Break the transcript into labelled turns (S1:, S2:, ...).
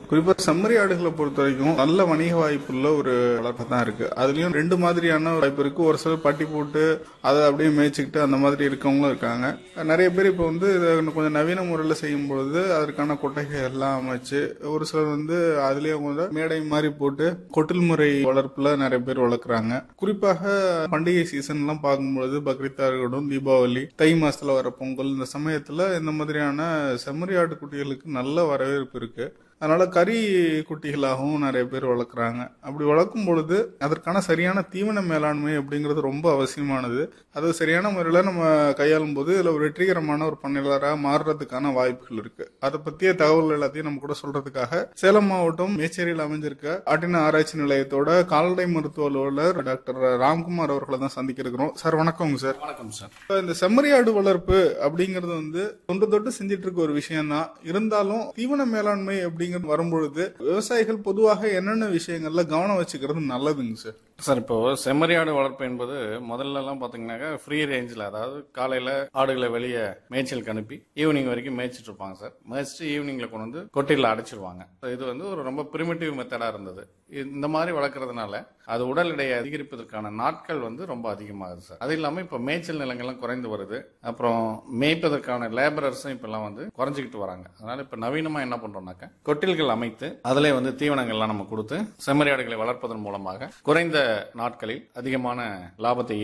S1: குறிப்பா செம்மறி ஆடுகளை பொறுத்த வரைக்கும் நல்ல வணிக வாய்ப்புள்ள ஒரு வளர்ப்பு தான் இருக்கு அதுலயும் ரெண்டு மாதிரியான வாய்ப்பு இருக்கு ஒரு சிலர் பட்டி போட்டு அதை அப்படியே மேய்ச்சிக்கிட்டு அந்த மாதிரி இருக்கவங்களும் இருக்காங்க நிறைய பேர் இப்போ வந்து இதை இன்னும் கொஞ்சம் நவீன முறையில் செய்யும் பொழுது அதற்கான கொட்டைகள் எல்லாம் அமைச்சு ஒரு சிலர் வந்து அதுலயே கூட மேடை மாதிரி போட்டு கொட்டில் முறை வளர்ப்புல நிறைய பேர் வளர்க்குறாங்க குறிப்பாக பண்டிகை சீசன் எல்லாம் பார்க்கும்பொழுது பக்ரீத்தா இருக்கட்டும் தீபாவளி தை மாசத்துல வர பொங்கல் இந்த சமயத்துல இந்த மாதிரியான செம்மறி ஆட்டு குட்டிகளுக்கு நல்ல வரவேற்பு இருக்கு அதனால கறி குட்டிகளாகவும் நிறைய பேர் வளர்க்குறாங்க அப்படி வளர்க்கும் பொழுது அதற்கான சரியான தீவன மேலாண்மை அப்படிங்கிறது ரொம்ப அவசியமானது அது சரியான முறையில் நம்ம கையாளும் போது இதில் ஒரு வெற்றிகரமான ஒரு பண்ணையாளராக மாறுறதுக்கான வாய்ப்புகள் இருக்கு அதை பற்றிய தகவல் எல்லாத்தையும் நம்ம கூட சொல்றதுக்காக சேலம் மாவட்டம் மேச்சேரியில் அமைஞ்சிருக்க ஆட்டின ஆராய்ச்சி நிலையத்தோட கால்நடை மருத்துவ அலுவலர் டாக்டர் ராம்குமார் அவர்களை தான் சந்திக்க இருக்கிறோம் சார் வணக்கங்க சார்
S2: வணக்கம் சார்
S1: இப்ப இந்த செம்மறி ஆடு வளர்ப்பு அப்படிங்கிறது வந்து தொன்று தொட்டு செஞ்சிட்டு இருக்க ஒரு விஷயம் தான் இருந்தாலும் தீவன மேலாண்மை அப்படிங்கிறது வரும்பொழுது விவசாயிகள் பொதுவாக என்னென்ன விஷயங்கள்ல கவனம் வச்சுக்கிறது நல்லதுங்க சார்
S2: சார் இப்போ செம்மறியாடு வளர்ப்பு என்பது முதல்ல எல்லாம் பாத்தீங்கன்னாக்கா ஃப்ரீ ரேஞ்சில் அதாவது காலையில ஆடுகளை வெளியே மேய்ச்சலுக்கு அனுப்பி ஈவினிங் வரைக்கும் மேய்ச்சிட்டு இருப்பாங்க சார் மேய்ச்சிட்டு ஈவினிங்ல கொண்டு வந்து கொட்டையில் அடைச்சிருவாங்க இது வந்து ஒரு ரொம்ப பிரிமிட்டிவ் மெத்தடா இருந்தது இந்த மாதிரி வளர்க்கறதுனால அது உடல் எடையை அதிகரிப்பதற்கான நாட்கள் வந்து ரொம்ப அதிகமாகுது சார் அது இல்லாம இப்ப மேய்ச்சல் நிலங்கள்லாம் குறைந்து வருது அப்புறம் மேய்ப்பதற்கான லேபரர்ஸும் இப்பெல்லாம் வந்து குறைஞ்சிக்கிட்டு வராங்க அதனால இப்ப நவீனமா என்ன பண்றோம்னாக்கா கொட்டில்கள் அமைத்து அதிலே வந்து தீவனங்கள்லாம் நம்ம கொடுத்து செம்மறியாடுகளை வளர்ப்பதன் மூலமாக குறைந்த நாட்களில் அதிகமான லாபத்தை